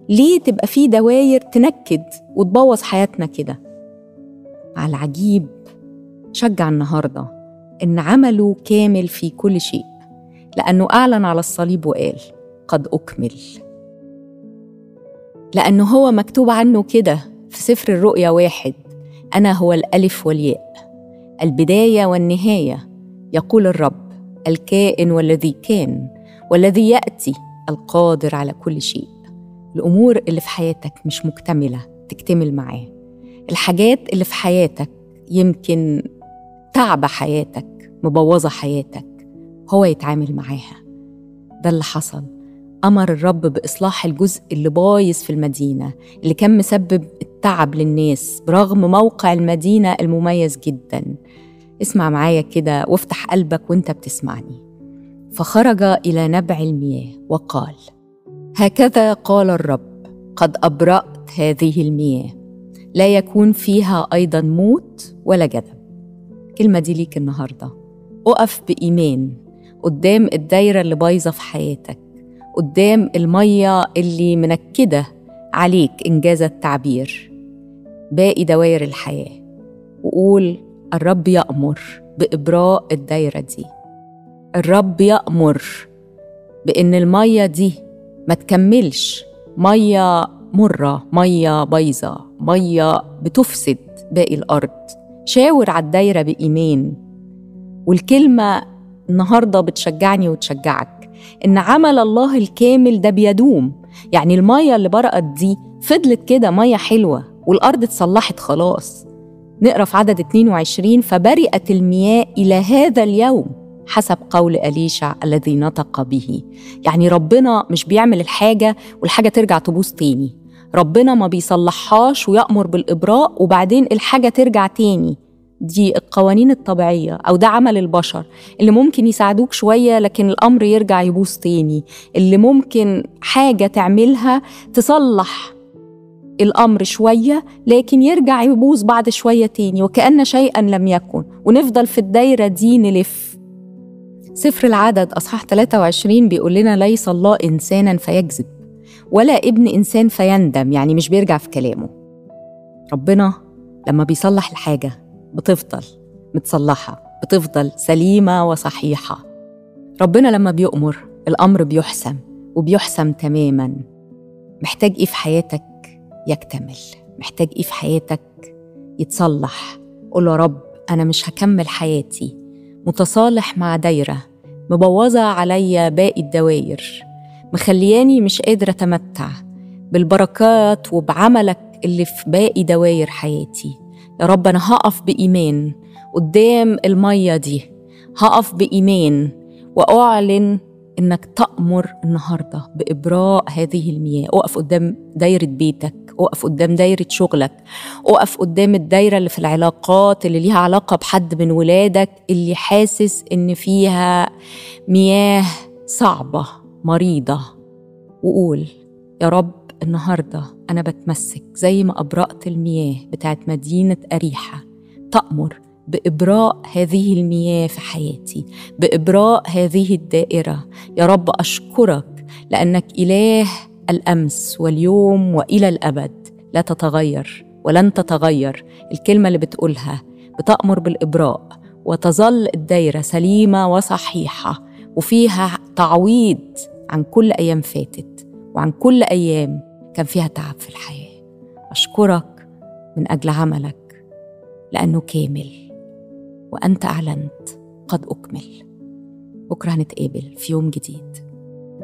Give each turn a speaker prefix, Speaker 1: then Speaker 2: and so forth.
Speaker 1: ليه تبقى في دواير تنكد وتبوظ حياتنا كده على العجيب شجع النهارده ان عمله كامل في كل شيء لانه اعلن على الصليب وقال قد اكمل لانه هو مكتوب عنه كده في سفر الرؤيا واحد انا هو الالف والياء البدايه والنهايه يقول الرب الكائن والذي كان والذي ياتي القادر على كل شيء الامور اللي في حياتك مش مكتمله تكتمل معاه الحاجات اللي في حياتك يمكن تعب حياتك مبوظه حياتك هو يتعامل معاها ده اللي حصل امر الرب باصلاح الجزء اللي بايظ في المدينه اللي كان مسبب التعب للناس برغم موقع المدينه المميز جدا اسمع معايا كده وافتح قلبك وانت بتسمعني فخرج الى نبع المياه وقال هكذا قال الرب قد ابرات هذه المياه لا يكون فيها ايضا موت ولا جدب الكلمه دي ليك النهارده اقف بايمان قدام الدايره اللي بايظه في حياتك قدام الميه اللي منكده عليك انجاز التعبير باقي دوائر الحياه وقول الرب يامر بابراء الدايره دي الرب يامر بان الميه دي ما تكملش ميه مره ميه بايظه ميه بتفسد باقي الارض شاور على الدايره بايمان والكلمه النهارده بتشجعني وتشجعك ان عمل الله الكامل ده بيدوم يعني الميه اللي برقت دي فضلت كده ميه حلوه والارض اتصلحت خلاص نقرا في عدد 22 فبرئت المياه الى هذا اليوم حسب قول أليشع الذي نطق به يعني ربنا مش بيعمل الحاجة والحاجة ترجع تبوظ تاني ربنا ما بيصلحهاش ويأمر بالإبراء وبعدين الحاجة ترجع تاني دي القوانين الطبيعية أو ده عمل البشر اللي ممكن يساعدوك شوية لكن الأمر يرجع يبوظ تاني اللي ممكن حاجة تعملها تصلح الأمر شوية لكن يرجع يبوظ بعد شوية تاني وكأن شيئا لم يكن ونفضل في الدايرة دي نلف سفر العدد أصحاح 23 بيقول لنا ليس الله إنسانا فيكذب ولا ابن إنسان فيندم يعني مش بيرجع في كلامه ربنا لما بيصلح الحاجة بتفضل متصلحة بتفضل سليمة وصحيحة ربنا لما بيؤمر الأمر بيحسم وبيحسم تماما محتاج إيه في حياتك يكتمل محتاج إيه في حياتك يتصلح قول يا رب أنا مش هكمل حياتي متصالح مع دايرة مبوظة عليا باقي الدواير مخلياني مش قادرة أتمتع بالبركات وبعملك اللي في باقي دواير حياتي يا رب أنا هقف بإيمان قدام المية دي هقف بإيمان وأعلن إنك تأمر النهاردة بإبراء هذه المياه أقف قدام دايرة بيتك أقف قدام دايرة شغلك أقف قدام الدايرة اللي في العلاقات اللي ليها علاقة بحد من ولادك اللي حاسس إن فيها مياه صعبة مريضة وقول يا رب النهاردة أنا بتمسك زي ما أبرأت المياه بتاعت مدينة أريحة تأمر بإبراء هذه المياه في حياتي بإبراء هذه الدائرة يا رب أشكرك لأنك إله الأمس واليوم وإلى الأبد لا تتغير ولن تتغير الكلمة اللي بتقولها بتأمر بالإبراء وتظل الدايرة سليمة وصحيحة وفيها تعويض عن كل أيام فاتت وعن كل أيام كان فيها تعب في الحياة أشكرك من أجل عملك لأنه كامل وأنت أعلنت قد أكمل بكرة هنتقابل في يوم جديد